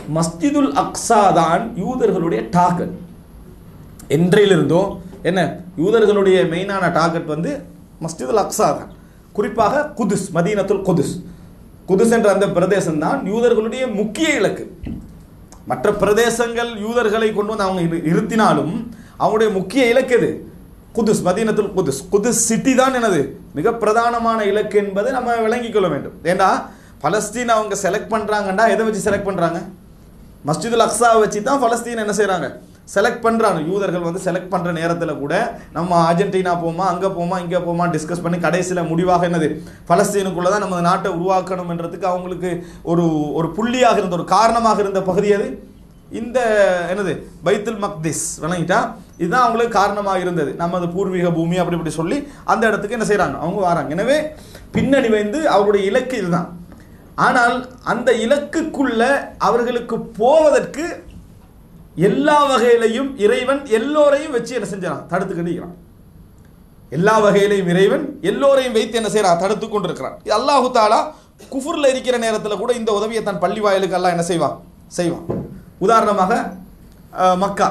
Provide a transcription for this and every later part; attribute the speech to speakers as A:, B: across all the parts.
A: மஸ்ஜிதுல் அக்ஸா தான் யூதர்களுடைய டார்கெட் என்றையிலிருந்தோ என்ன யூதர்களுடைய மெயினான டார்கெட் வந்து மஸ்ஜிதுல் அக்ஸா தான் குறிப்பாக குதுஸ் மதீனத்துல் குதுஸ் குதுஸ் என்ற அந்த பிரதேசம் தான் யூதர்களுடைய முக்கிய இலக்கு மற்ற பிரதேசங்கள் யூதர்களை கொண்டு வந்து அவங்க இரு- இருத்தினாலும் அவங்களுடைய முக்கிய இலக்கு எது Quds Madinatul Quds Quds city தான் என்னது மிக பிரதானமான இலக்கு என்பதை நம்ம விளங்கிக் கொள்ள வேண்டும் ஏன்னா பலஸ்தீன் அவங்க செலக்ட் பண்றாங்கன்னா எதை வச்சு செலக்ட் பண்றாங்க மஸ்ஜிதுல் அக்ஸாவை வச்சு தான் பலஸ்தீன் என்ன செய்றாங்க செலக்ட் பண்றாங்க யூதர்கள் வந்து செலக்ட் பண்ற நேரத்தில் கூட நம்ம அர்ஜென்டினா போமா அங்க போமா இங்க போமா டிஸ்கஸ் பண்ணி கடைசியில் முடிவாக என்னது பலஸ்தீனுக்குள்ள தான் நம்ம நாட்டை உருவாக்கணும்ன்றதுக்கு அவங்களுக்கு ஒரு ஒரு புள்ளியாக இருந்த ஒரு காரணமாக இருந்த பகுதி அது இந்த என்னது பைத்துல் மக்திஸ் விளங்கிட்டா இதுதான் அவங்களுக்கு காரணமாக இருந்தது நமது பூர்வீக பூமி அப்படி இப்படி சொல்லி அந்த இடத்துக்கு என்ன செய்றாங்க அவங்க வராங்க எனவே பின்னணி வந்து அவருடைய இலக்கு இதுதான் ஆனால் அந்த இலக்குக்குள்ள அவர்களுக்கு போவதற்கு எல்லா வகையிலையும் இறைவன் எல்லோரையும் வச்சு என்ன செஞ்சான் தடுத்து கண்டிக்கிறான் எல்லா வகையிலையும் இறைவன் எல்லோரையும் வைத்து என்ன செய்யறான் தடுத்து கொண்டிருக்கிறான் இது அல்லாஹு தாலா குஃபுர்ல இருக்கிற நேரத்தில் கூட இந்த உதவியை தன் பள்ளி வாயிலுக்கு அல்லாஹ் என்ன செய்வான் செய்வான் உதாரணமாக அஹ், மக்கா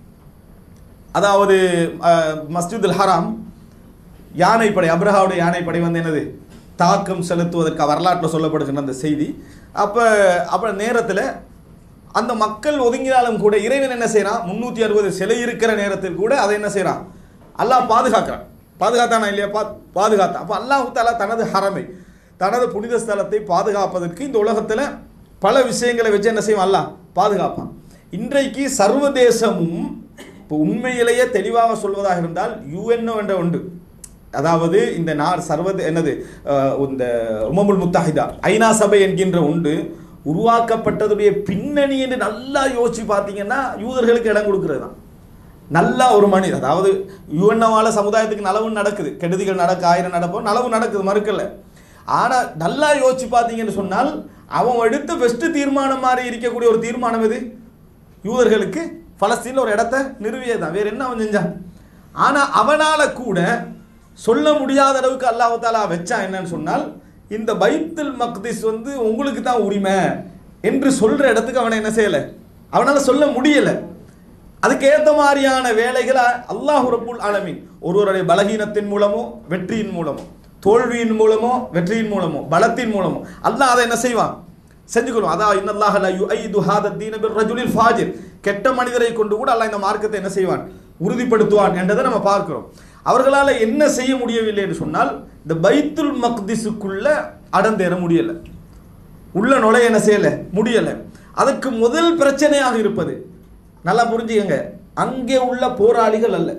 A: அதாவது அஹ், மஸ்ஜிதுல் ஹராம் யானைப்படை அப்ரஹாவுடைய யானைப்படை வந்து என்னது தாக்கம் செலுத்துவதற்கு வரலாற்றில் சொல்லப்படுகின்ற அந்த செய்தி அப்போ அப்போ நேரத்தில் அந்த மக்கள் ஒதுங்கினாலும் கூட இறைவன் என்ன செய்கிறான் முந்நூற்றி அறுபது சிலை இருக்கிற நேரத்தில் கூட அதை என்ன செய்கிறான் அல்லாஹ் பாதுகாக்கிறான் பாதுகாத்தானா இல்லையா பா பாதுகாத்தான் அப்போ அல்லாஹு தாலா தனது ஹரமை தனது புனித ஸ்தலத்தை பாதுகாப்பதற்கு இந்த உலகத்தில் பல விஷயங்களை வச்சு என்ன செய்வான் அல்லாஹ் பாதுகாப்பான் இன்றைக்கு சர்வதேசமும் இப்போ உண்மையிலேயே தெளிவாக சொல்வதாக இருந்தால் யுஎன்ஓ என்ற ஒன்று அதாவது இந்த நார் சர்வத என்னது அஹ், இந்த உமமுல் முத்தாஹிதா ஐநா சபை என்கின்ற ஒன்று உருவாக்கப்பட்டதுடைய பின்னணி என்று நல்லா யோசிச்சு பார்த்தீங்கன்னா யூதர்களுக்கு இடம் கொடுக்கிறது தான் நல்லா ஒரு மனிதர் அதாவது யுஎன்ஓவால சமுதாயத்துக்கு நலவு நடக்குது கெடுதிகள் நடக்க ஆயிரம் நடப்போம் நலவு நடக்குது மறுக்கல ஆனால் நல்லா யோசிச்சு பார்த்தீங்கன்னு சொன்னால் அவன் எடுத்த பெஸ்ட் தீர்மானம் மாதிரி இருக்கக்கூடிய ஒரு தீர்மானம் எது யூதர்களுக்கு பலஸ்தீனில் ஒரு இடத்த நிறுவியதான் வேற என்ன அவன் செஞ்சான் ஆனால் அவனால கூட சொல்ல முடியாத அளவுக்கு அல்லாஹ் தாலா வச்சான் என்னன்னு சொன்னால் இந்த பைத்துல் மக்திஸ் வந்து உங்களுக்கு தான் உரிமை என்று சொல்ற இடத்துக்கு அவனை என்ன செய்யல அவனால சொல்ல முடியல அதுக்கு ஏத்த மாதிரியான வேலைகளை அல்லாஹ் ரப்புல் ஆலமீன் ஒருவருடைய பலகீனத்தின் மூலமோ வெற்றியின் மூலமோ தோல்வியின் மூலமோ வெற்றியின் மூலமோ பலத்தின் மூலமோ அல்லாஹ் அதை என்ன செய்வான் செஞ்சுக்கணும் அதான் இன்னல்லாஹ் லா யுஐது ஹாத தீன பிர் ரஜுலில் ஃபாஜிர் கெட்ட மனிதரை கொண்டு கூட அல்லாஹ் இந்த மார்க்கத்தை என்ன செய்வான் உறுதிப்படுத்துவான் என்றதை நம்ம பார்க்கிறோம் அவர்களால் என்ன செய்ய முடியவில்லை என்று சொன்னால் இந்த பைத்துல் மக்திஸுக்குள்ள அடந்தேற முடியல உள்ள நுழைய என்ன செய்யல முடியல அதுக்கு முதல் பிரச்சனையாக இருப்பது நல்லா புரிஞ்சுக்கங்க அங்கே உள்ள போராளிகள் அல்ல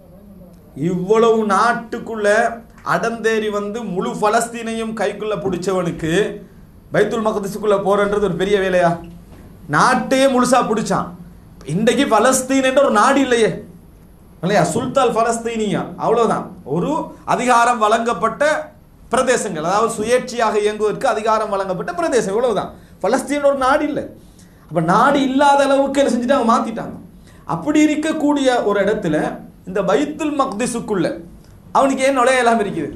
A: இவ்வளவு நாட்டுக்குள்ள அடந்தேறி வந்து முழு பலஸ்தீனையும் கைக்குள்ள பிடிச்சவனுக்கு பைத்துல் மக்திஸுக்குள்ள போறன்றது ஒரு பெரிய வேலையா நாட்டையே முழுசா பிடிச்சான் இன்றைக்கு பலஸ்தீன் என்ற ஒரு நாடு இல்லையே இல்லையா சுல்தால் பலஸ்தீனியா அவ்வளவுதான் ஒரு அதிகாரம் வழங்கப்பட்ட பிரதேசங்கள் அதாவது சுயேட்சையாக இயங்குவதற்கு அதிகாரம் வழங்கப்பட்ட பிரதேசம் இவ்வளவுதான் பலஸ்தீன் ஒரு நாடு இல்லை அப்ப நாடு இல்லாத அளவுக்கு என்ன செஞ்சுட்டாங்க மாத்திட்டாங்க அப்படி இருக்கக்கூடிய ஒரு இடத்துல இந்த பைத்துல் மக்திஸுக்குள்ள அவனுக்கு ஏன் நுழைய இல்லாம இருக்குது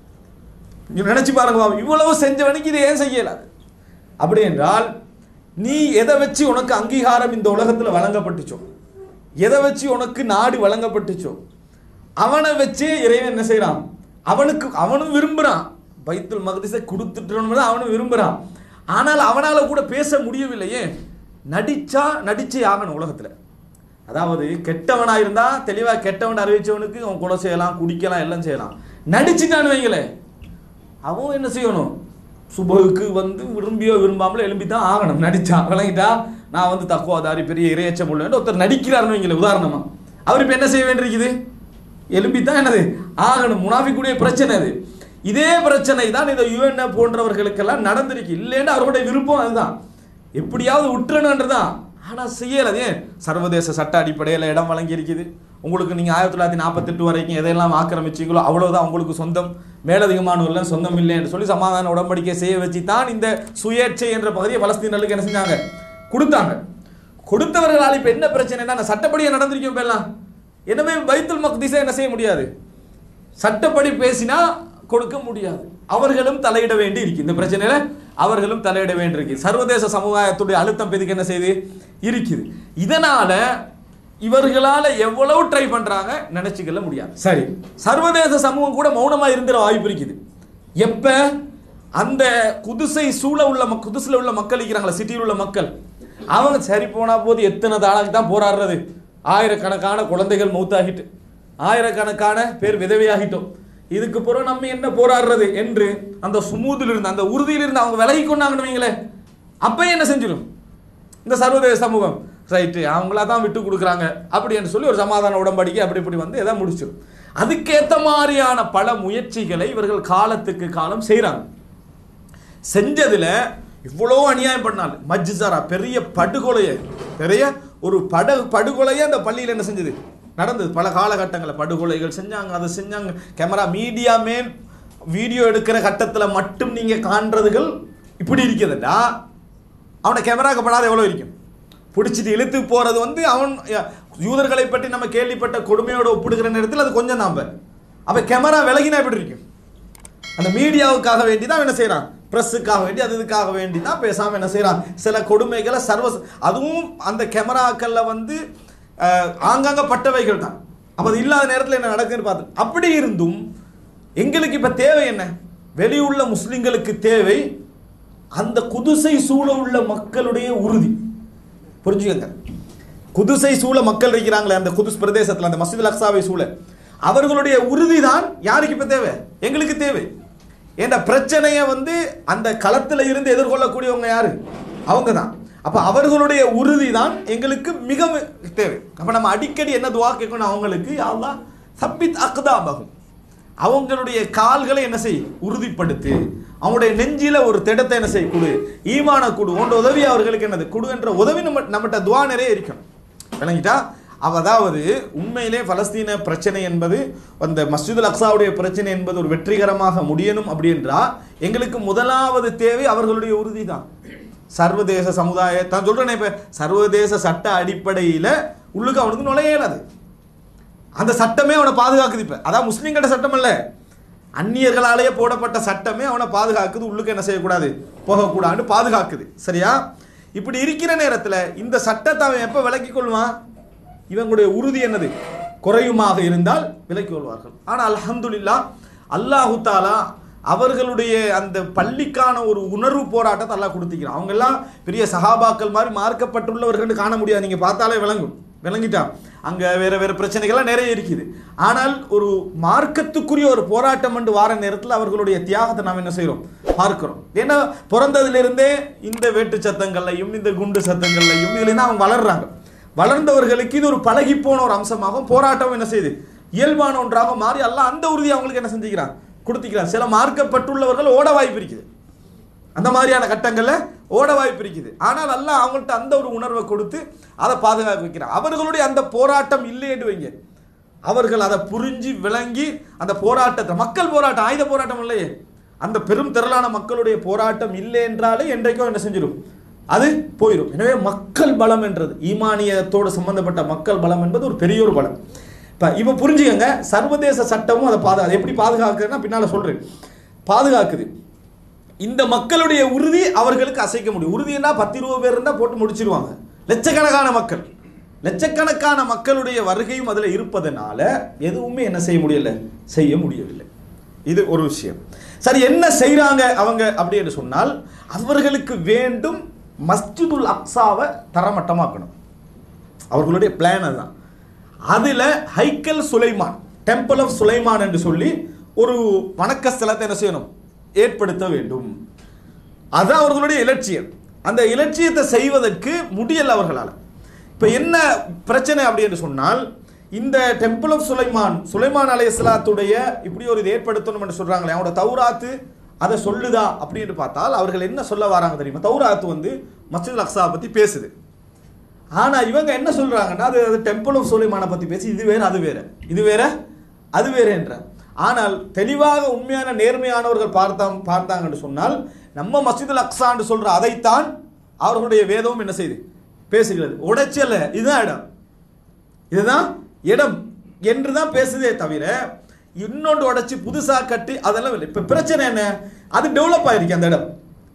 A: நீங்க நினைச்சு பாருங்க பாவம், இவ்வளவு செஞ்சவனுக்கு இது ஏன் செய்யலாது அப்படி என்றால் நீ எதை வச்சு உனக்கு அங்கீகாரம் இந்த உலகத்துல வழங்கப்பட்டுச்சோ எதை வச்சு உனக்கு நாடு வழங்கப்பட்டுச்சோ அவனை வச்சே இறைவன் என்ன செய்றான் அவனுக்கு அவனும் விரும்புறான் பைத்துல் மகதிசை கொடுத்துட்டு அவனும் விரும்புறான் ஆனால் அவனால கூட பேச முடியவில்லையே நடிச்சா நடிச்சே ஆகணும் உலகத்துல அதாவது கெட்டவனா இருந்தா தெளிவா கெட்டவன் அறிவிச்சவனுக்கு அவன் கொலை செய்யலாம் குடிக்கலாம் எல்லாம் செய்யலாம் நடிச்சுட்டான்னு வைங்களேன் அவன் என்ன செய்யணும் சுபகுக்கு வந்து விரும்பியோ விரும்பாமலோ எழும்பி தான் ஆகணும் நடிச்சான் விளங்கிட்டா நான் வந்து தக்குவாதாரி பெரிய இரையச்சம் உள்ளேன் ஒருத்தர் நடிக்கிறாருன்னு வைங்களேன் உதாரணமா அவர் இப்போ என்ன செய்ய வேண்டியிருக்குது எழும்பி தான் என்னது ஆகணும் முனாஃபிக்குடைய பிரச்சனை அது இதே பிரச்சனை தான் இந்த யுஎன்ஏ போன்றவர்களுக்கெல்லாம் நடந்திருக்கு இல்லைன்னா அவருடைய விருப்பம் அதுதான் எப்படியாவது விட்டுறணுன்றதான் ஆனால் செய்யலதே சர்வதேச சட்ட அடிப்படையில் இடம் வழங்கி இருக்குது உங்களுக்கு நீங்கள் ஆயிரத்தி தொள்ளாயிரத்தி நாற்பத்தெட்டு வரைக்கும் எதையெல்லாம் ஆக்கிரமிச்சீங்களோ அவ்வளவுதான் உங்களுக்கு சொந்தம் மேலதிகமானவர்கள சொந்தம் இல்லை என்று சொல்லி சமாதான உடன்படிக்கை செய்ய வச்சு தான் இந்த சுயேட்சை என்ற பகுதியை பலஸ்தீனர்களுக்கு என்ன செஞ்சாங்க கொடுத்தாங்க கொடுத்தவர்களால் இப்போ என்ன பிரச்சனைனா அந்த சட்டப்படியே நடந்திருக்கும் இப்ப எல்லாம் எனவே பைத்துல் மக்திஸை என்ன செய்ய முடியாது சட்டப்படி பேசினா கொடுக்க முடியாது அவர்களும் தலையிட வேண்டி இருக்கு இந்த பிரச்சனையில அவர்களும் தலையிட வேண்டியிருக்கு சர்வதேச சமுதாயத்துடைய அழுத்தம் இதுக்கு என்ன செய்யுது இருக்குது இதனால இவர்களால எவ்வளவு ட்ரை பண்றாங்க நினைச்சுக்கல முடியாது சரி சர்வதேச சமூகம் கூட மௌனமா இருந்துற வாய்ப்பு இருக்குது எப்ப அந்த குதிசை சூழ உள்ள மக்- குதிசுல உள்ள மக்கள் இருக்கிறாங்களா சிட்டியில் உள்ள மக்கள் அவங்க சரி போனா போது எத்தனை தாளாக்கு தான் போராடுறது ஆயிரக்கணக்கான குழந்தைகள் மௌத்தாகிட்டு ஆயிரக்கணக்கான பேர் விதவையாகிட்டோம் இதுக்கு பிறகு நம்ம என்ன போராடுறது என்று அந்த சுமூதில் இருந்து அந்த உறுதியில் இருந்து அவங்க விலகி கொண்டாங்கன்னு வைங்களேன் அப்ப என்ன செஞ்சிடும் இந்த சர்வதேச சமூகம் ரைட்டு அவங்களா தான் விட்டு கொடுக்குறாங்க அப்படின்னு சொல்லி ஒரு சமாதான உடன்படிக்கை அப்படி இப்படி வந்து எதாவது முடிச்சிடும் அதுக்கேற்ற மாதிரியான பல முயற்சிகளை இவர்கள் காலத்துக்கு காலம் செய்கிறாங்க செஞ்சதுல இவ்வளோ அநியாயம் பண்ணாலும் மஜ்ஜாரா பெரிய படுகொலையை பெரிய ஒரு பட படுகொலையை அந்த பள்ளியில் என்ன செஞ்சது நடந்தது பல காலகட்டங்களில் படுகொலைகள் செஞ்சாங்க அதை செஞ்சாங்க கேமரா மீடியா மேல் வீடியோ எடுக்கிற கட்டத்தில் மட்டும் நீங்கள் காண்றதுகள் இப்படி இருக்கிறதுடா அவனை கேமராக்கு படாத எவ்வளோ இருக்கும் பிடிச்சிட்டு இழுத்து போகிறது வந்து அவன் ய- யூதர்களை பற்றி நம்ம கேள்விப்பட்ட கொடுமையோட ஒப்பிடுகிற நேரத்தில் அது கொஞ்சம் நாம அப்போ கேமரா விலகினா எப்படி இருக்கும் அந்த மீடியாவுக்காக வேண்டி தான் என்ன செய்கிறான் ப்ரெஸ்ஸுக்காக வேண்டி அது இதுக்காக வேண்டி தான் பேசாமல் என்ன செய்கிறான் சில கொடுமைகளை சர்வ அதுவும் அந்த கேமராக்களில் வந்து அஹ், ஆங்காங்க பட்டவைகள் தான் அப்போ அது இல்லாத நேரத்தில் என்ன நடக்குதுன்னு பார்த்து அப்படி இருந்தும் எங்களுக்கு இப்போ தேவை என்ன வெளியுள்ள முஸ்லிம்களுக்கு தேவை அந்த குதிசை சூழ உள்ள மக்களுடைய உறுதி புரிஞ்சுக்கங்க குதிசை சூழ மக்கள் இருக்கிறாங்களே அந்த குதுஸ் பிரதேசத்தில் அந்த மஸ்ஜித் அக்ஸாவை சூழ அவர்களுடைய உறுதி தான் யாருக்கு இப்போ தேவை எங்களுக்கு தேவை ஏன்னா பிரச்சனையை வந்து அந்த களத்தில் இருந்து எதிர்கொள்ளக்கூடியவங்க யாரு அவங்க தான் அப்போ அவர்களுடைய உறுதி தான் எங்களுக்கு மிக மி- தேவை அப்போ நம்ம அடிக்கடி என்ன துவா கேட்கணும் அவங்களுக்கு அல்லாஹ் சப்பித் அக்தாபகும் அவங்களுடைய கால்களை என்ன செய் உறுதிப்படுத்து அவங்களுடைய நெஞ்சில ஒரு திடத்தை என்ன செய் கொடு ஈமான கொடு உன்ற உதவி அவர்களுக்கு என்னது கொடு என்ற உதவி நம்ம நம்மகிட்ட துவா நிறைய இருக்கும் விளங்கிட்டா அவ அதாவது உண்மையிலே பலஸ்தீன பிரச்சனை என்பது அந்த மஸ்ஜிதுல் அக்ஸாவுடைய பிரச்சனை என்பது ஒரு வெற்றிகரமாக முடியணும் அப்படி என்றா எங்களுக்கு முதலாவது தேவை அவர்களுடைய உறுதி தான் சர்வதேச சமுதாய தான் சொல்றேனே இப்ப சர்வதேச சட்ட அடிப்படையில உள்ளுக்கு அவனுக்கு நுழைய இயலாது அந்த சட்டமே அவனை பாதுகாக்குது இப்ப அதான் முஸ்லீம்கிட்ட சட்டம் இல்ல அந்நியர்களாலேயே போடப்பட்ட சட்டமே அவனை பாதுகாக்குது உள்ளுக்கு என்ன செய்யக்கூடாது போகக்கூடாதுன்னு பாதுகாக்குது சரியா இப்படி இருக்கிற நேரத்துல இந்த சட்டத்தை அவன் எப்ப விலக்கிக் கொள்வான் இவங்களுடைய உறுதி என்னது குறையுமாக இருந்தால் விலக்கிக் கொள்வார்கள் ஆனால் அல்ஹம்துலில்லாஹ் அல்லாஹு தாலா அவர்களுடைய அந்த பள்ளிக்கான ஒரு உணர்வு போராட்டத்தை அல்லாஹ் கொடுத்திக்கிறான் அவங்க எல்லாம் பெரிய சஹாபாக்கள் மாதிரி மார்க்கப்பட்டுள்ளவர்கள் காண முடியாது நீங்க பார்த்தாலே விளங்கும் விளங்கிட்டா அங்க வேற வேற பிரச்சனைகள்லாம் நிறைய இருக்குது ஆனால் ஒரு மார்க்கத்துக்குரிய ஒரு போராட்டம் என்று வார நேரத்தில் அவர்களுடைய தியாகத்தை நாம் என்ன செய்றோம் பார்க்கிறோம் ஏன்னா பிறந்ததிலிருந்தே இந்த வேட்டு சத்தங்கள்லையும் இந்த குண்டு சத்தங்கள்லையும் இதுல தான் அவங்க வளர்றாங்க வளர்ந்தவர்களுக்கு இது ஒரு பழகி போன ஒரு அம்சமாகவும் போராட்டம் என்ன செய்யுது இயல்பான ஒன்றாக மாறி அல்லாஹ் அந்த உறுதி அவங்களுக்கு என்ன செஞ்சுக்கிறான் கொடுத்திக்கிறான் சில மார்க்கப்பட்டுள்ளவர்கள் ஓட வாய்ப்பு இருக்குது அந்த மாதிரியான கட்டங்கள்ல ஓட வாய்ப்பு இருக்குது ஆனால் அல்லாஹ் அவங்கள்ட்ட அந்த ஒரு உணர்வை கொடுத்து அதை பாதுகாக்க வைக்கிறான் அவர்களுடைய அந்த போராட்டம் இல்லைன்னு வைங்க அவர்கள் அதை புரிஞ்சு விளங்கி அந்த போராட்டத்தை மக்கள் போராட்டம் ஆயுத போராட்டம் இல்லையே அந்த பெரும் திரளான மக்களுடைய போராட்டம் இல்லை என்றாலே என்றைக்கும் என்ன செஞ்சிடும் அது போயிடும் எனவே மக்கள் பலம் என்றது ஈமானியத்தோடு சம்பந்தப்பட்ட மக்கள் பலம் என்பது ஒரு பெரிய ஒரு பலம் இப்போ இப்போ புரிஞ்சுக்கங்க சர்வதேச சட்டமும் அதை பாது அதை எப்படி பாதுகாக்குதுன்னா பின்னால் சொல்கிறேன் பாதுகாக்குது இந்த மக்களுடைய உறுதி அவர்களுக்கு அசைக்க முடியும் உறுதினா பத்து இருபது பேர் இருந்தால் போட்டு முடிச்சிருவாங்க லட்சக்கணக்கான மக்கள் லட்சக்கணக்கான மக்களுடைய வருகையும் அதில் இருப்பதனால எதுவுமே என்ன செய்ய முடியல செய்ய முடியவில்லை இது ஒரு விஷயம் சரி என்ன செய்றாங்க அவங்க அப்படி என்று சொன்னால் அவர்களுக்கு வேண்டும் மஸ்ஜிதுல் அக்ஸாவை தரமட்டமாக்கணும் அவர்களுடைய பிளான் அதுதான் அதில் Haikal Sulaiman temple of Sulaiman என்று சொல்லி ஒரு வணக்க ஸ்தலத்தை என்ன செய்யணும் ஏற்படுத்த வேண்டும் அதுதான் அவர்களுடைய இலட்சியம் அந்த இலட்சியத்தை செய்வதற்கு முடியல அவர்களால் இப்போ என்ன பிரச்சனை அப்படி என்று சொன்னால் இந்த டெம்பிள் ஆஃப் சுலைமான் சுலைமான் அலைஹிஸ்ஸலாத்துடைய இப்படி ஒரு இது ஏற்படுத்தணும் என்று சொல்றாங்களே அவனோட தௌராத்து அதை சொல்லுதா அப்படின்னு பார்த்தால் அவர்கள் என்ன சொல்ல வராங்க தெரியுமா தௌராத்து வந்து மஸ்ஜித் அக்ஸா பத்தி பேசுது ஆனா இவங்க என்ன சொல்றாங்கன்னா அது அது டெம்பிள் ஆஃப் சுலைமானை பத்தி பேசி இது வேற அது வேற இது வேற அது வேற என்ற ஆனால் தெளிவாக உண்மையான நேர்மையானவர்கள் பார்த்தா பார்த்தாங்கன்னு சொன்னால் நம்ம மஸ்ஜிதுல் அக்ஸான்னு சொல்ற அதைத்தான் அவர்களுடைய வேதமும் என்ன செய்யுது பேசுகிறது உடைச்சல இதுதான் இடம் இதுதான் இடம் என்று தான் பேசுதே தவிர இன்னொன்று உடைச்சு புதுசா கட்டி அதெல்லாம் இல்லை இப்போ பிரச்சனை என்ன அது டெவலப் ஆயிருக்கு அந்த இடம்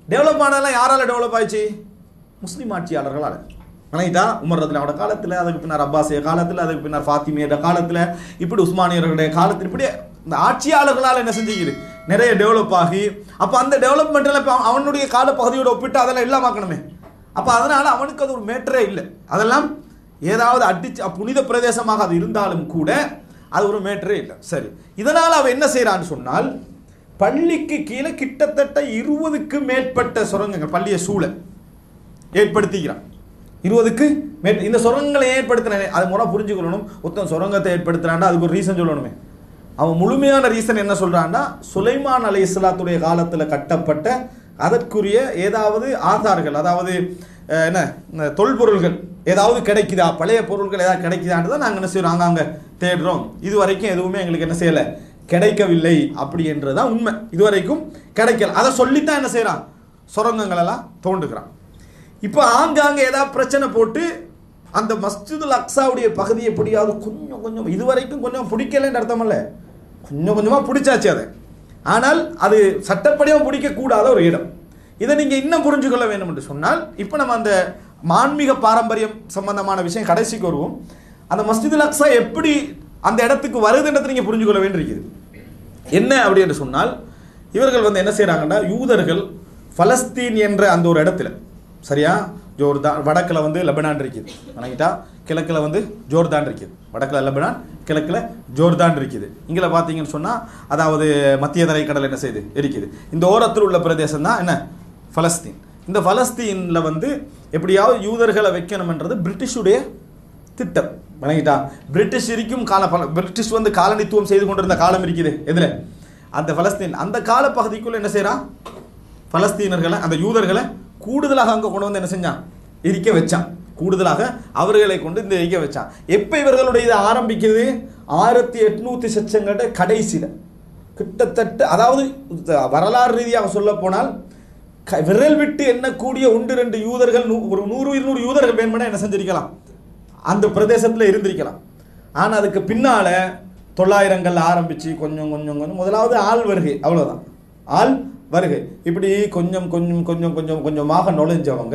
A: டெவலப் ஆனதெல்லாம் யாரால டெவலப் ஆயிடுச்சு முஸ்லீம் ஆட்சியாளர்களால் வணங்கிட்டா உமர் ரத்னாவோட காலத்தில் அதுக்கு பின்னர் அப்பாசிய காலத்தில் அதுக்கு பின்னர் ஃபாத்திமியோட காலத்தில் இப்படி உஸ்மானியர்களுடைய காலத்தில் இப்படி இந்த ஆட்சியாளர்களால் என்ன செஞ்சுக்குது நிறைய டெவலப் ஆகி அப்போ அந்த டெவலப்மெண்ட்டில் இப்போ அவனுடைய கால பகுதியோட ஒப்பிட்டு அதெல்லாம் இல்லாமாக்கணுமே அப்போ அதனால் அவனுக்கு அது ஒரு மேட்டரே இல்லை அதெல்லாம் ஏதாவது அடிச்சு புனித பிரதேசமாக அது இருந்தாலும் கூட அது ஒரு மேட்டரே இல்லை சரி இதனால் அவன் என்ன செய்கிறான்னு சொன்னால் பள்ளிக்கு கீழே கிட்டத்தட்ட இருபதுக்கு மேற்பட்ட சுரங்கங்கள் பள்ளியை சூழ ஏற்படுத்திக்கிறான் இருபதுக்கு மேற் இந்த சுரங்கங்களை ஏற்படுத்தின அது முறை புரிஞ்சுக்கொள்ளணும் ஒருத்தன் சுரங்கத்தை ஏற்படுத்துறான்டா அதுக்கு ஒரு ரீசன் சொல்லணுமே அவன் முழுமையான ரீசன் என்ன சொல்றான்டா சுலைமான் அலை இஸ்லாத்துடைய காலத்தில் கட்டப்பட்ட அதற்குரிய ஏதாவது ஆதார்கள் அதாவது அஹ், என்ன இந்த தொல்பொருள்கள் ஏதாவது கிடைக்குதா பழைய பொருட்கள் ஏதாவது கிடைக்குதான்னு தான் நாங்கள் என்ன செய்கிறோம் அங்கங்கே தேடுறோம் இது வரைக்கும் எதுவுமே எங்களுக்கு என்ன செய்யலை கிடைக்கவில்லை அப்படி என்றுதான் உண்மை இதுவரைக்கும் கிடைக்கல அதை சொல்லித்தான் என்ன செய்கிறான் சுரங்கங்கள் எல்லாம் தோண்டுகிறான் இப்போ ஆங்காங்கே ஏதாவது பிரச்சனை போட்டு அந்த மஸ்ஜிதுல் அக்ஸாவுடைய பகுதி எப்படியாவது கொஞ்சம் கொஞ்சம் இதுவரைக்கும் கொஞ்சம் பிடிக்கலன்னு அர்த்தம் இல்ல கொஞ்சம் கொஞ்சமாக பிடிச்சாச்சு அதை ஆனால் அது சட்டப்படியாக பிடிக்கக்கூடாத ஒரு இடம் இதை நீங்கள் இன்னும் புரிஞ்சுக்கொள்ள வேண்டும் என்று சொன்னால் இப்போ நம்ம அந்த மான்மீக பாரம்பரியம் சம்பந்தமான விஷயம் கடைசிக்கு வருவோம் அந்த மஸ்ஜிதுல் அக்ஸா எப்படி அந்த இடத்துக்கு வருதுன்றதை நீங்கள் புரிஞ்சுக்கொள்ள வேண்டியிருக்குது என்ன அப்படி என்று சொன்னால் இவர்கள் வந்து என்ன செய்கிறாங்கன்னா யூதர்கள் பலஸ்தீன் என்ற அந்த ஒரு இடத்துல சரியா ஜோர்தான் வடக்கில் வந்து லெபனான் இருக்குது வணங்கிட்டா கிழக்கில் வந்து ஜோர்தான் இருக்குது வடக்கில் லெபனான் கிழக்கில் ஜோர்தான் இருக்குது இங்கே பார்த்தீங்கன்னு சொன்னால் அதாவது மத்திய தரை கடல் என்ன செய்யுது இருக்குது இந்த ஓரத்தில் உள்ள பிரதேசம் தான் என்ன பலஸ்தீன் இந்த பலஸ்தீனில் வந்து எப்படியாவது யூதர்களை வைக்கணும்ன்றது பிரிட்டிஷுடைய திட்டம் வணங்கிட்டா பிரிட்டிஷ் இருக்கும் கால பல பிரிட்டிஷ் வந்து காலனித்துவம் செய்து கொண்டிருந்த காலம் இருக்குது எதுல அந்த பலஸ்தீன் அந்த கால பகுதிக்குள்ள என்ன செய்றான் பலஸ்தீனர்களை அந்த யூதர்களை கூடுதலாக அங்கே கொண்டு வந்து என்ன செஞ்சான் இருக்க வச்சான் கூடுதலாக அவர்களை கொண்டு இந்த இருக்க வச்சான் எப்போ இவர்களுடைய இது ஆரம்பிக்குது ஆயிரத்தி எட்நூத்தி சச்சங்கட கடைசியில் கிட்டத்தட்ட அதாவது வரலாறு ரீதியாக சொல்ல போனால் க- விரல் விட்டு எண்ணக்கூடிய ஒன்று ரெண்டு யூதர்கள் நூ- ஒரு நூறு இருநூறு யூதர்கள் வேணுமெனா என்ன செஞ்சிருக்கலாம் அந்த பிரதேசத்தில் இருந்திருக்கலாம் ஆனால் அதுக்கு பின்னால தொள்ளாயிரங்கள் ஆரம்பிச்சு கொஞ்சம் கொஞ்சம் கொஞ்சம் முதலாவது ஆள் வருகை அவ்வளவுதான் ஆள் வருகை இப்படி கொஞ்சம் கொஞ்சம் கொஞ்சம் கொஞ்சம் கொஞ்சமாக நுழைஞ்சவங்க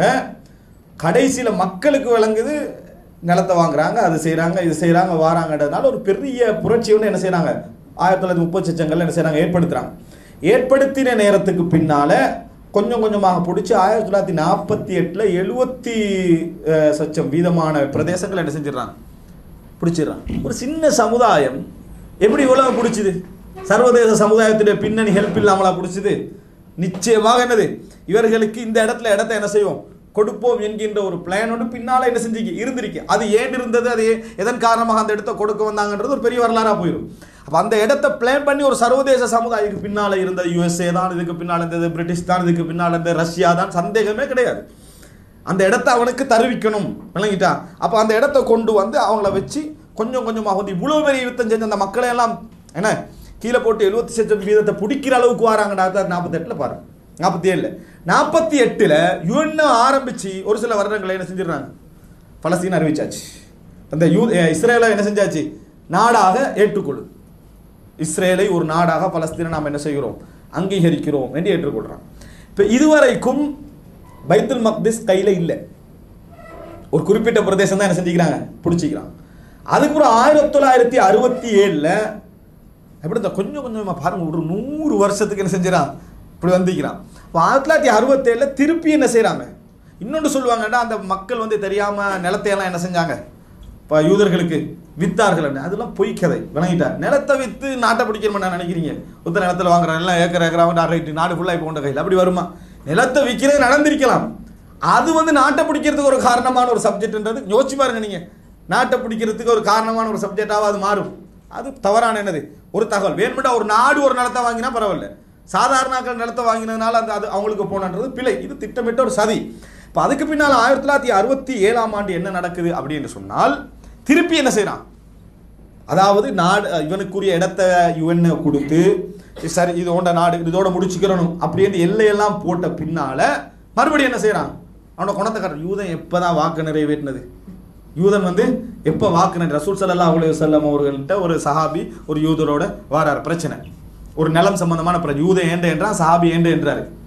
A: கடைசியில மக்களுக்கு விளங்குது நிலத்தை வாங்குறாங்க அது செய்றாங்க இது செய்றாங்க வாராங்கன்றதுனால ஒரு பெரிய புரட்சி ஒன்று என்ன செய்றாங்க ஆயிரத்தி தொள்ளாயிரத்தி முப்பது சச்சங்கள்ல என்ன செய்றாங்க ஏற்படுத்துறாங்க ஏற்படுத்தின நேரத்துக்கு பின்னால கொஞ்சம் கொஞ்சமாக பிடிச்சி ஆயிரத்தி தொள்ளாயிரத்தி நாற்பத்தி எட்டில் எழுபத்தி சச்சம் வீதமான பிரதேசங்கள் என்ன செஞ்சிடறாங்க பிடிச்சிடறான் ஒரு சின்ன சமுதாயம் எப்படி இவ்வளவு பிடிச்சிது சர்வதேச சமுதாயத்துடைய பின்னணி ஹெல்ப் இல்லாமலா பிடிச்சிது நிச்சயமாக என்னது இவர்களுக்கு இந்த இடத்துல இடத்த என்ன செய்வோம் கொடுப்போம் என்கின்ற ஒரு பிளானோடு பின்னால என்ன செஞ்சுக்கு இருந்திருக்கு அது ஏன் இருந்தது அது ஏ- எதன் காரணமாக அந்த இடத்த கொடுக்க வந்தாங்கன்றது ஒரு பெரிய வரலாறா போயிடும் அப்ப அந்த இடத்த பிளான் பண்ணி ஒரு சர்வதேச சமுதாயத்துக்கு பின்னால இருந்த யுஎஸ்ஏ தான் இதுக்கு பின்னால் இருந்தது பிரிட்டிஷ் தான் இதுக்கு பின்னால் இருந்த ரஷ்யா தான் சந்தேகமே கிடையாது அந்த இடத்த அவனுக்கு தருவிக்கணும் விளங்கிட்டா அப்போ அந்த இடத்த கொண்டு வந்து அவங்கள வச்சு கொஞ்சம் கொஞ்சமாக வந்து இவ்வளோ பெரிய யுத்தம் செஞ்ச அந்த மக்களை எல்லாம் என்ன கீழே போட்டு எழுபத்தி சதவீதம் வீதத்தை பிடிக்கிற அளவுக்கு வராங்கடா நாற்பத்தெட்டில் பாருங்க நாற்பத்தி ஏழில் நாற்பத்தி எட்டில் யுஎன் ஆரம்பிச்சு ஒரு சில வருடங்களை என்ன செஞ்சிடுறாங்க பலஸ்தீன் அறிவிச்சாச்சு அந்த யூ அஹ் இஸ்ரேலை என்ன செஞ்சாச்சு நாடாக ஏற்றுக்கொள்ளு இஸ்ரேலை ஒரு நாடாக பலஸ்தீனை நாம் என்ன செய்கிறோம் அங்கீகரிக்கிறோம் என்று ஏற்றுக்கொள்றான் இப்போ இதுவரைக்கும் பைத்துல் மக்திஸ் கையில் இல்லை ஒரு குறிப்பிட்ட பிரதேசம் தான் என்ன செஞ்சுக்கிறாங்க பிடிச்சிக்கிறாங்க அதுக்கப்புறம் ஆயிரத்தி தொள்ளாயிரத்தி அறுபத்தி ஏழில் எப்படி இந்த கொஞ்சம் கொஞ்சமாக பாருங்க ஒரு நூறு வருஷத்துக்கு என்ன செஞ்சிடான் இப்படி வந்திக்கிறான் இப்போ ஆயிரத்தி தொள்ளாயிரத்தி அறுபத்தேழில் திருப்பி என்ன செய்கிறாங்க இன்னொன்று சொல்லுவாங்கடா அந்த மக்கள் வந்து தெரியாமல் நிலத்தையெல்லாம் என்ன செஞ்சாங்க இப்போ யூதர்களுக்கு வித்தார்கள் அதெல்லாம் பொய் கதை விளங்கிட்டா நிலத்தை விற்று நாட்டை பிடிக்கணுமா நான் நினைக்கிறீங்க ஒருத்தர் நிலத்தில் வாங்குறேன் எல்லாம் ஏக்கர் ஏக்கராக ரைட்டு நாடு ஃபுல்லாக இப்போ கொண்ட கையில் அப்படி வருமா நிலத்தை விற்கிறது நடந்திருக்கலாம் அது வந்து நாட்டை பிடிக்கிறதுக்கு ஒரு காரணமான ஒரு சப்ஜெக்ட்ன்றது யோசிச்சு பாருங்க நீங்க நாட்டை பிடிக்கிறதுக்கு ஒரு காரணமான ஒரு சப்ஜெக்டாக அது மாறும் அது தவறான என்னது ஒரு தகவல் வேணுமெண்டா ஒரு நாடு ஒரு நிலத்தை வாங்கினா பரவாயில்ல சாதாரண நிலத்தை வாங்கினதுனால அந்த அது அவங்களுக்கு போனன்றது பிழை இது திட்டமிட்ட ஒரு சதி இப்போ அதுக்கு பின்னால் ஆயிரத்தி தொள்ளாயிரத்தி அறுபத்தி ஏழாம் ஆண்டு என்ன நடக்குது அப்படின்னு சொன்னால் திருப்பி என்ன செய்றான் அதாவது நாடு இவனுக்குரிய இடத்த யுஎன் கொடுத்து சரி இதோட நாடு இதோட முடிச்சுக்கிறணும் அப்படின்னு எல்லையெல்லாம் போட்ட பின்னால மறுபடியும் என்ன செய்றான் அவனோட குணத்தை காட்டுறான் யூதன் எப்பதான் வாக்கு நிறைவேற்றினது யூதன் வந்து எப்போ வாக்கு நிறைவே ரசூல் ஸல்லல்லாஹு அலைஹி வஸல்லம் அவர்கள்ட்ட ஒரு சஹாபி ஒரு யூதரோட வாரார் பிரச்சனை ஒரு நிலம் சம்பந்தமான பிரச்சனை யூதன் ஏண்ட என்றான் சஹாபி ஏண்ட என்றாரு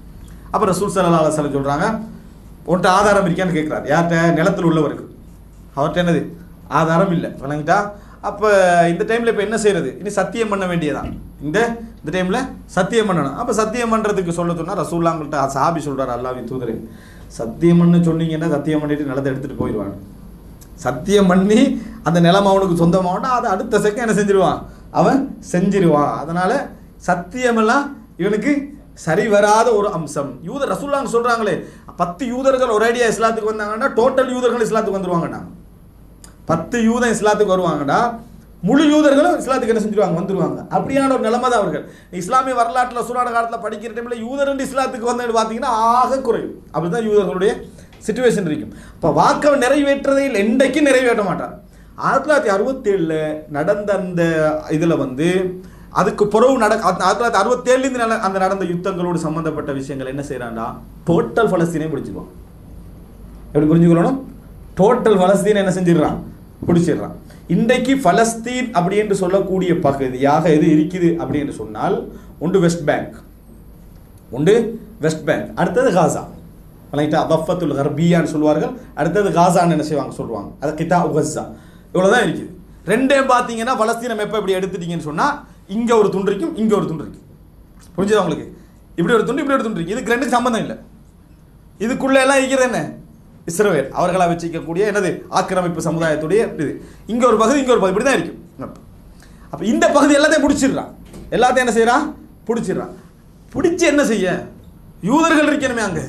A: அப்போ ரசூல் சல்லா அலுவலம் சொல்கிறாங்க உன்கிட்ட ஆதாரம் இருக்கான்னு கேட்குறாரு யார்கிட்ட நிலத்தில் உள்ளவருக்கு அவர்கிட்ட என்னது ஆதாரம் இல்லை விளங்கிட்டா அப்போ இந்த டைமில் இப்போ என்ன செய்யறது இனி சத்தியம் பண்ண வேண்டியதான் இந்த இந்த டைமில் சத்தியம் பண்ணணும் அப்போ சத்தியம் பண்ணுறதுக்கு சொல்ல சொன்னால் ரசூல்லாங்கள்ட்ட சாபி சொல்கிறார் அல்லாவின் தூதரே சத்தியம் பண்ண சொன்னீங்கன்னா சத்தியம் பண்ணிட்டு நிலத்தை எடுத்துகிட்டு போயிடுவாங்க சத்தியம் பண்ணி அந்த நிலம் அவனுக்கு சொந்தமாகட்டா அதை அடுத்த செகண்ட் என்ன செஞ்சிருவான் அவன் செஞ்சிருவான் அதனால சத்தியமெல்லாம் இவனுக்கு சரி வராத ஒரு அம்சம் யூதர் ரசூல்லாங்க சொல்றாங்களே பத்து யூதர்கள் ஒரேடியா இஸ்லாத்துக்கு வந்தாங்கன்னா டோட்டல் யூதர்கள் இஸ்லாத்துக்கு வந்துருவாங்கண்ணா பத்து யூதன் இஸ்லாத்துக்கு வருவாங்கடா முழு யூதர்களும் இஸ்லாத்துக்கு என்ன செஞ்சிருவாங்க வந்துருவாங்க அப்படியான ஒரு நிலைமை தான் அவர்கள் இஸ்லாமிய வரலாற்றில் சூறான காலத்தில் படிக்கிற டைமில் யூதர் இஸ்லாத்துக்கு வந்து பார்த்தீங்கன்னா ஆக குறையும் அப்படிதான் யூதர்களுடைய சுச்சுவேஷன் இருக்கும் இப்போ வாக்கை நிறைவேற்றுறதில் என்றைக்கும் நிறைவேற்ற மாட்டார் ஆயிரத்தி தொள்ளாயிரத்தி அறுபத்தேழில் நடந்த அந்த இதில் வந்து அதுக்கு பிறகு நட ஆயிரத்தி தொள்ளாயிரத்தி அறுபத்தேழுலேருந்து நட அந்த நடந்த யுத்தங்களோடு சம்மந்தப்பட்ட விஷயங்கள் என்ன செய்கிறான்டா டோட்டல் பலஸ்தீனை பிடிச்சிருவான் எப்படி புரிஞ்சுக்கணும் டோட்டல் பலஸ்தீன் என்ன செஞ்சிடறான் பிடிச்சிடுறான் இன்றைக்கு பலஸ்தீன் அப்படி என்று சொல்லக்கூடிய பகுதியாக எது இருக்குது அப்படி என்று சொன்னால் ஒன்று வெஸ்ட் பேங்க் ஒன்று வெஸ்ட் பேங்க் அடுத்தது காசா வழங்கிட்டா வஃபத்துல் ஹர்பியான்னு சொல்லுவார்கள் அடுத்தது காசான்னு என்ன செய்வாங்க சொல்லுவாங்க அது கிதா உகஸா இவ்வளோதான் இருக்குது ரெண்டே பார்த்தீங்கன்னா பலஸ்தீன மெப்பை இப்படி எடுத்துட்டீங்கன்னு சொன்னால் இங்கே ஒரு துண்டு இருக்கும் இங்கே ஒரு துண்டு இருக்கு புரிஞ்சுதா உங்களுக்கு இப்படி ஒரு துண்டு இப்படி ஒரு துண்டு இருக்கு இதுக்கு ரெண்டுக்கு சம்மந்தம் இல்லை இதுக்குள்ள எல்லாம் இருக்கிறது என்ன இஸ்ரவேல் அவர்களா வச்சிக்கக்கூடிய என்னது ஆக்கிரமிப்பு சமுதாயத்துடைய இது இங்க ஒரு பகுதி இங்க ஒரு பகுதி இப்படி தான் இருக்கும் அப்ப இந்த பகுதி எல்லாத்தையும் பிடிச்சிடுறான் எல்லாத்தையும் என்ன செய்யறான் பிடிச்சிடுறான் பிடிச்சு என்ன செய்ய யூதர்கள் இருக்கணுமே அங்க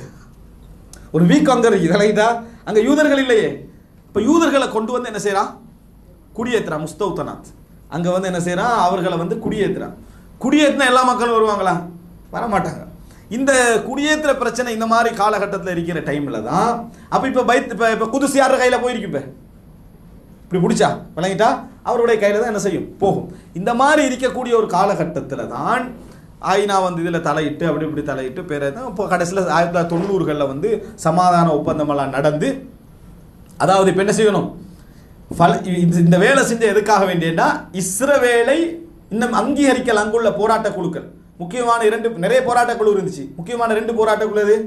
A: ஒரு வீக் அங்க இருக்கு ரைட்டா அங்க யூதர்கள் இல்லையே இப்ப யூதர்களை கொண்டு வந்து என்ன செய்யறான் குடியேத்துறான் முஸ்தௌத்தனாத் அங்க வந்து என்ன செய்யறான் அவர்களை வந்து குடியேத்துறான் குடியேற்றினா எல்லா மக்களும் வருவாங்களா வர மாட்டாங்க இந்த குடியேற்ற பிரச்சனை இந்த மாதிரி காலகட்டத்தில் இருக்கிற டைம்ல தான் அப்ப இப்ப பைத் இப்ப இப்ப குதுசு யார் கையில போயிருக்கு இப்ப இப்படி பிடிச்சா விளங்கிட்டா அவருடைய கையில தான் என்ன செய்யும் போகும் இந்த மாதிரி இருக்கக்கூடிய ஒரு காலகட்டத்தில் தான் ஐநா வந்து இதில் தலையிட்டு அப்படி இப்படி தலையிட்டு பேர் இப்போ கடைசியில் ஆயிரத்தி தொள்ளாயிரத்தி தொண்ணூறுகளில் வந்து சமாதான ஒப்பந்தமெல்லாம் நடந்து அதாவது இப்போ என்ன செய்யணும் ஃபல இது- இந்த வேலை செஞ்ச எதுக்காக வேண்டியன்னா இஸ்ரவேலை இன்னும் அங்கீகரிக்கல் அங்குள்ள போராட்ட குழுக்கள் முக்கியமான இரண்டு நிறைய போராட்ட குழு இருந்துச்சு முக்கியமான ரெண்டு போராட்ட குழு எது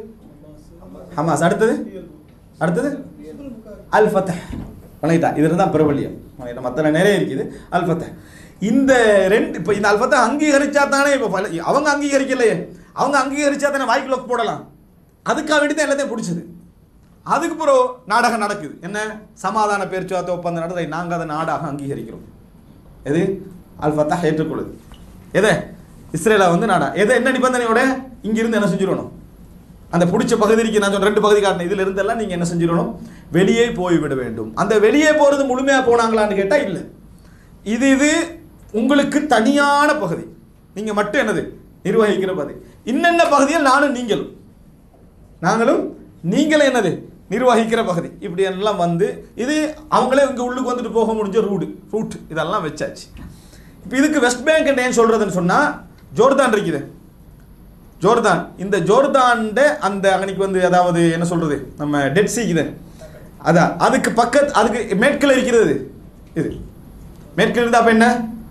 A: ஹமாஸ் அடுத்தது அடுத்தது அல் ஃபத்தஹ் வணங்கிட்டா இது தான் பிரபல்யம் வணங்கிட்டா மற்ற நிறைய இருக்குது அல் ஃபத்தஹ் இந்த ரெண்டு இப்போ இந்த அல் ஃபத்தஹ் அங்கீகரிச்சா தானே இப்போ பல- அவங்க அங்கீகரிக்கலையே அவங்க அங்கீகரிச்சா தானே வாய்க்குள்ள போடலாம் அதுக்காக வேண்டி தான் எல்லாத்தையும் பிடிச்சது அதுக்கு பிறகு நாடகம் நடக்குது என்ன சமாதான பேச்சுவார்த்தை ஒப்பந்தம் நடந்ததை நாங்கள் அதை நாடாக அங்கீகரிக்கிறோம் எது அல் ஃபத்தஹ் ஏற்றுக்கொள்ளுது எதை இஸ்ரேலை வந்து நாடா எதை என்ன நிபந்தனையோட இங்கிருந்து என்ன செஞ்சிடணும் அந்த பிடிச்ச பகுதிக்கு நான் சொன்ன ரெண்டு பகுதி காட்டினேன் இதுல இருந்தெல்லாம் நீங்க என்ன செஞ்சிடணும் வெளியே போய்விட வேண்டும் அந்த வெளியே போறது முழுமையா போனாங்களான்னு கேட்டா இல்ல இது இது உங்களுக்கு தனியான பகுதி நீங்க மட்டும் என்னது நிர்வகிக்கிற பகுதி இன்னென்ன பகுதியில் நானும் நீங்களும் நாங்களும் நீங்களே என்னது நிர்வகிக்கிற பகுதி இப்படி எல்லாம் வந்து இது அவங்களே இங்கே உள்ளுக்கு வந்துட்டு போக முடிஞ்ச ரூடு ரூட் இதெல்லாம் வச்சாச்சு இப்போ இதுக்கு வெஸ்ட் பேங்க் ஏன் சொல்றதுன்னு சொன்னா ஜோர்தான் இருக்குது ஜோர்தான் இந்த ஜோர்தான்ட அந்த அன்னைக்கு வந்து அதாவது என்ன சொல்றது நம்ம டெட் சீக்குது அதான் அதுக்கு பக்கத்து அதுக்கு மேற்கில் இருக்கிறது இது மேற்கில் இருந்தா அப்ப என்ன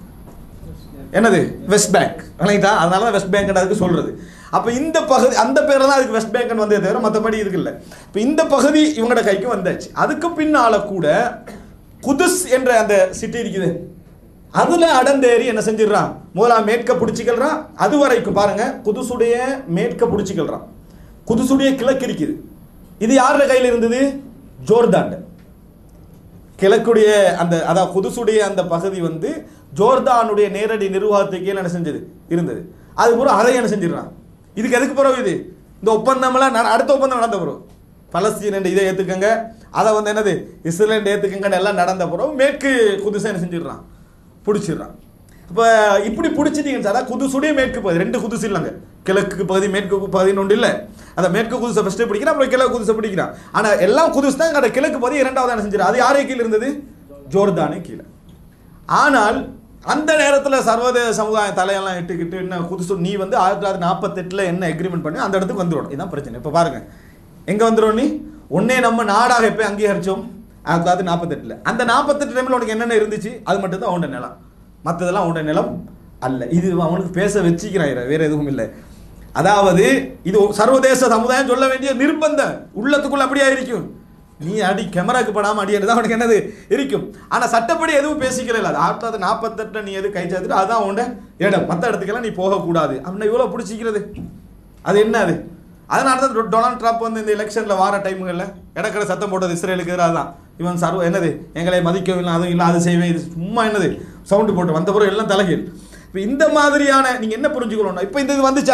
A: என்னது வெஸ்ட் பேங்க் விளங்கிட்டா அதனால தான் வெஸ்ட் பேங்க் அதுக்கு சொல்றது அப்ப இந்த பகுதி அந்த பேரை தான் அதுக்கு வெஸ்ட் பேங்க் வந்தே தவிர மற்றபடி இதுக்கு இல்லை இப்போ இந்த பகுதி இவங்களோட கைக்கு வந்தாச்சு அதுக்கு பின்னால கூட குதுஸ் என்ற அந்த சிட்டி இருக்குது அதுல அடந்தேறி என்ன செஞ்சிடறான் முதலாம் மேற்க பிடிச்சிக்கல்றான் அது வரைக்கும் பாருங்க குதுசுடைய மேற்க பிடிச்சிக்கல்றான் குதுசுடைய கிழக்கு இருக்குது இது யாரோட கையில் இருந்தது ஜோர்தாண்ட கிழக்குடைய அந்த அதாவது குதுசுடைய அந்த பகுதி வந்து ஜோர்தானுடைய நேரடி நிர்வாகத்துக்கு கீழே என்ன செஞ்சது இருந்தது அது பூரா அதை என்ன செஞ்சிடறான் இதுக்கு எதுக்கு பிறகு இது இந்த ஒப்பந்தம்லாம் நட- அடுத்த ஒப்பந்தம் நடந்த பிறகு பலஸ்தீன் இதை ஏத்துக்கங்க அதை வந்து என்னது இஸ்ரேல் ஏத்துக்கங்கன்னு எல்லாம் நடந்த பிறகு மேற்கு குதுசை என்ன செஞ்சிடுறான் பிடிச்சிடுறான் இப்போ இப்படி பிடிச்சிட்டீங்கன்னு சார் குதுசுடைய மேற்கு பகுதி ரெண்டு குதுசு இல்லைங்க கிழக்கு பகுதி மேற்கு பகுதின்னு ஒன்று இல்லை அந்த மேற்கு குதுசை ஃபஸ்ட்டு பிடிக்கிறான் அப்புறம் கிழக்கு குதுசை பிடிக்கிறான் ஆனால் எல்லாம் குதுசு தான் அந்த கிழக்கு பகுதி இரண்டாவது என்ன செஞ்சிடும் அது யாரே கீழே இருந்தது ஜோர்தானே கீழே ஆனால் அந்த நேரத்தில் சர்வதேச சமுதாய தலையெல்லாம் இட்டுக்கிட்டு என்ன குதுசு நீ வந்து ஆயிரத்தி தொள்ளாயிரத்தி நாற்பத்தெட்டில் என்ன எக்ரிமெண்ட் பண்ணி அந்த இடத்துக்கு வந்துடும் இதுதான் பிரச்சனை இப்போ பாருங்க எங்கே வந்துடும் நீ உன்னே நம்ம நாடாக எப்போ அங்கீகரிச்சோம் ஆயிரத்தி தொள்ளாயிரத்தி நாற்பத்தெட்டில் அந்த நாற்பத்தெட்டு டைமில் உனக்கு என்னென்ன இருந்துச்சு அது மட்டும் தான் அவனோட நிலம் மற்றதெல்லாம் அவனோட நிலம் அல்ல இது அவனுக்கு பேச வச்சுக்கிறான் வேற எதுவும் இல்லை அதாவது இது ஒரு சர்வதேச சமுதாயம் சொல்ல வேண்டிய நிர்பந்தம் உள்ளத்துக்குள்ள அப்படியா இருக்கும் நீ அடி கேமராக்கு படாம அடி தான் உனக்கு என்னது இருக்கும் ஆனா சட்டப்படி எதுவும் பேசிக்கல அது ஆயிரத்தி தொள்ளாயிரத்தி நாற்பத்தெட்டில் நீ எது கை சேர்த்துட்டு அதுதான் உண்ட இடம் மற்ற இடத்துக்கெல்லாம் நீ போகக்கூடாது அப்படின்னா இவ்வளோ பிடிச்சிக்கிறது அது என்ன அது அதனால தான் டொ- டொனால்ட் ட்ரம்ப் வந்து இந்த எலெக்ஷனில் வார டைமுகளில் இடக்கடை சத்தம் போட்டது இஸ்ரேலுக்கு எதிராக தான் இவன் சர்வ என்னது எங்களை மதிக்கவில்லை அதுவும் இல்லை அது செய்வேன் இது சும்மா என்னது சவுண்டு போட்டு வந்த பிறகு எல்லாம் தலைகீழ் இப்போ இந்த மாதிரியான நீங்கள் என்ன புரிஞ்சுக்கணும் இப்போ இந்த இது வந்துச்சா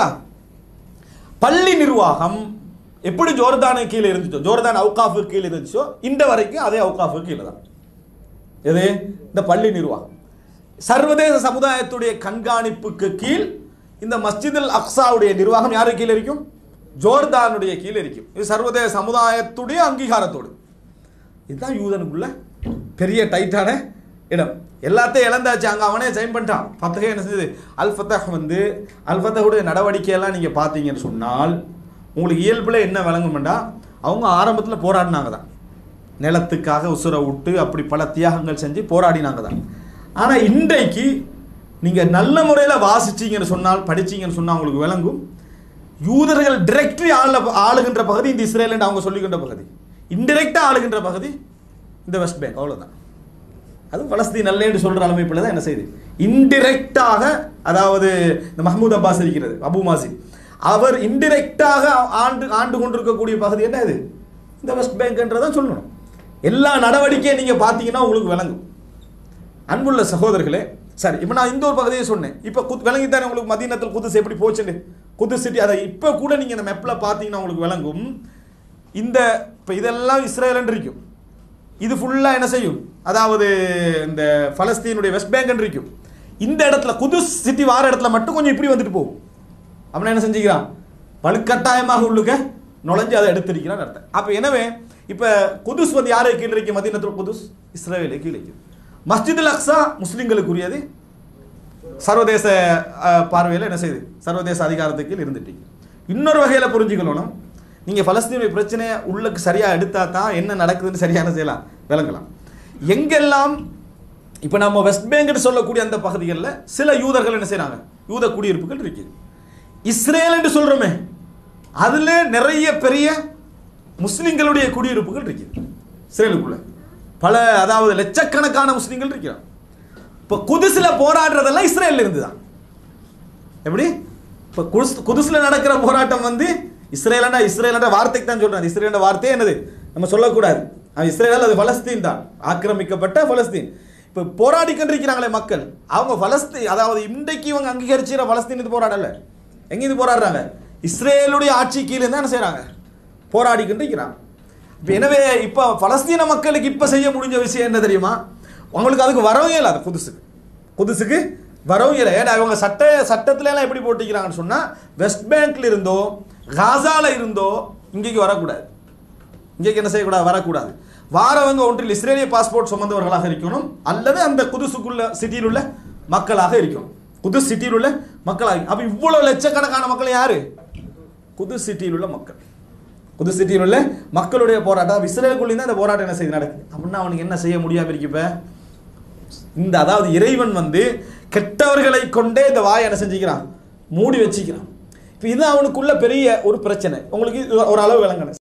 A: பள்ளி நிர்வாகம் எப்படி ஜோர்தானு கீழே இருந்துச்சோ ஜோர்தான் அவுகாஃபு கீழே இருந்துச்சோ இந்த வரைக்கும் அதே அவுகாஃபு கீழே தான் எது இந்த பள்ளி நிர்வாகம் சர்வதேச சமுதாயத்துடைய கண்காணிப்புக்கு கீழ் இந்த மஸ்ஜிதுல் அக்ஸாவுடைய நிர்வாகம் யாரு கீழே இருக்கும் ஜோர்தானுடைய கீழே இருக்கும் இது சர்வதேச சமுதாயத்துடைய அங்கீகாரத்தோடு இதுதான் யூதனுக்குள்ள பெரிய டைட்டான இடம் எல்லாத்தையும் இழந்தாச்சு அங்கே அவனே ஜெயின் பண்ணிட்டான் ஃபத்தகே என்ன செஞ்சது அல் ஃபத்தஹ் வந்து அல் ஃபத்தஹுடைய நடவடிக்கையெல்லாம் நீங்கள் பார்த்தீங்கன்னு சொன்னால் உங்களுக்கு இயல்பில் என்ன விளங்குமெண்டா அவங்க ஆரம்பத்தில் போராடினாங்க தான் நிலத்துக்காக உசுரை விட்டு அப்படி பல தியாகங்கள் செஞ்சு போராடினாங்க தான் ஆனால் இன்றைக்கு நீங்கள் நல்ல முறையில் வாசிச்சீங்கன்னு சொன்னால் படிச்சீங்கன்னு சொன்னால் உங்களுக்கு விளங்கும் யூதர்கள் டிரெக்ட்லி ஆள ஆளுகின்ற பகுதி இந்த இஸ்ரேல் என்று அவங்க சொல்லுகின்ற பகுதி இன்டிரெக்டாக ஆளுகின்ற பகுதி இந்த வெஸ்ட் பேங்க் அவ்வளவுதான் அதுவும் பலஸ்தீன் அல்ல என்று சொல்ற அமைப்பில் தான் என்ன செய்யுது இன்டிரெக்டாக அதாவது இந்த மஹமூத் அப்பாஸ் இருக்கிறது அபு மாசி அவர் இன்டிரெக்டாக ஆண்டு ஆண்டு கொண்டிருக்கக்கூடிய பகுதி என்ன இது இந்த வெஸ்ட் பேங்க்ன்றதான் சொல்லணும் எல்லா நடவடிக்கையும் நீங்க பார்த்தீங்கன்னா உங்களுக்கு விளங்கும் அன்புள்ள சகோதரர்களே சரி இப்போ நான் இந்த ஒரு பகுதியை சொன்னேன் இப்போ குத் விளங்கித்தானே உங்களுக்கு மதீனத்தில் குதுஸ் எப்படி போச்சுன்னு குதுஸ் சிட்டி அதை இப்போ கூட நீங்கள் இந்த மெப்பில் பார்த்தீங்கன்னா உங்களுக்கு விளங்கும் இந்த இப்போ இதெல்லாம் இஸ்ரேலன் இருக்கும் இது ஃபுல்லாக என்ன செய்யும் அதாவது இந்த பலஸ்தீனுடைய வெஸ்ட் பேங்க் இருக்கும் இந்த இடத்துல குதுஸ் சிட்டி வார இடத்துல மட்டும் கொஞ்சம் இப்படி வந்துட்டு போகும் அவன் என்ன செஞ்சுக்கிறான் வலுக்கட்டாயமாக உள்ளுக்க நுழைஞ்சு அதை எடுத்திருக்கிறான் அர்த்தம் அப்போ எனவே இப்போ குதுஸ் வந்து யாரை கீழே இருக்கு மதீனத்தில் குதுஸ் இஸ்ரேலை கீழே இருக்கு மஸ்ஜிதுல் அக்ஸா முஸ்லிம்களுக்குரியது சர்வதேச பார்வையில் என்ன செய்யுது சர்வதேச அதிகாரத்துக்கு கீழ் இருந்துட்டீங்க இன்னொரு வகையில் புரிஞ்சுக்கணும் நீங்கள் பலஸ்தீனுடைய பிரச்சனையை உள்ளுக்கு சரியாக எடுத்தா தான் என்ன நடக்குதுன்னு சரியான செய்யலாம் விளங்கலாம் எங்கெல்லாம் இப்போ நம்ம வெஸ்ட் பேங்க்னு சொல்லக்கூடிய அந்த பகுதிகளில் சில யூதர்கள் என்ன செய்கிறாங்க யூத குடியிருப்புகள் இருக்குது இஸ்ரேல் என்று சொல்கிறோமே அதில் நிறைய பெரிய முஸ்லிம்களுடைய குடியிருப்புகள் இருக்குது இஸ்ரேலுக்குள்ள பல அதாவது லட்சக்கணக்கான முஸ்லிம்கள் இருக்கிறாங்க இப்போ குதிசில் போராடுறதெல்லாம் இஸ்ரேல்ல இருந்து தான் எப்படி இப்போ குதுஸ் குதுசில் நடக்கிற போராட்டம் வந்து இஸ்ரேலண்டா இஸ்ரேலண்டா வார்த்தைக்கு தான் சொல்கிறேன் இஸ்ரேலண்ட வார்த்தையே என்னது நம்ம சொல்லக்கூடாது அவன் இஸ்ரேல் அது பலஸ்தீன் தான் ஆக்கிரமிக்கப்பட்ட பலஸ்தீன் இப்போ போராடி கொண்டிருக்கிறாங்களே மக்கள் அவங்க பலஸ்தீன் அதாவது இன்றைக்கு இவங்க அங்கீகரிச்சுற பலஸ்தீன் இது போராடல எங்கேருந்து போராடுறாங்க இஸ்ரேலுடைய ஆட்சி கீழே தான் என்ன செய்கிறாங்க போராடி கொண்டிருக்கிறாங்க இப்போ எனவே இப்போ பலஸ்தீன மக்களுக்கு இப்போ செய்ய முடிஞ்ச விஷயம் என்ன தெரியுமா அவங்களுக்கு அதுக்கு வரவும் இயலாது புதுசுக்கு புதுசுக்கு வரவும் இல்லை ஏன்னா இவங்க சட்ட சட்டத்துல எல்லாம் எப்படி போட்டிக்கிறாங்கன்னு சொன்னால் வெஸ்ட் பேங்க்ல இருந்தோ காசால இருந்தோ இங்கேக்கு வரக்கூடாது இங்கேக்கு என்ன செய்யக்கூடாது வரக்கூடாது வாரவங்க ஒன்றில் இஸ்ரேலிய பாஸ்போர்ட் சுமந்தவர்களாக இருக்கணும் அல்லது அந்த குதுசுக்குள்ள சிட்டியில் உள்ள மக்களாக இருக்கணும் குது சிட்டியில் உள்ள மக்களாக அப்போ இவ்வளோ லட்சக்கணக்கான மக்கள் யாரு குது சிட்டியில் உள்ள மக்கள் புது சிட்டியில் உள்ள மக்களுடைய போராட்டம் இஸ்ரேலுக்குள்ளே தான் இந்த போராட்டம் என்ன செய்து நடக்குது அப்படின்னா அவனுக்கு என்ன செய்ய முடியாம இருக்கு இப்ப இந்த அதாவது இறைவன் வந்து கெட்டவர்களை கொண்டே இந்த வாயை என்ன செஞ்சுக்கிறான் மூடி வச்சுக்கிறான் இப்போ இது அவனுக்குள்ள பெரிய ஒரு பிரச்சனை உங்களுக்கு இது ஒரு அளவு விளங்கணும்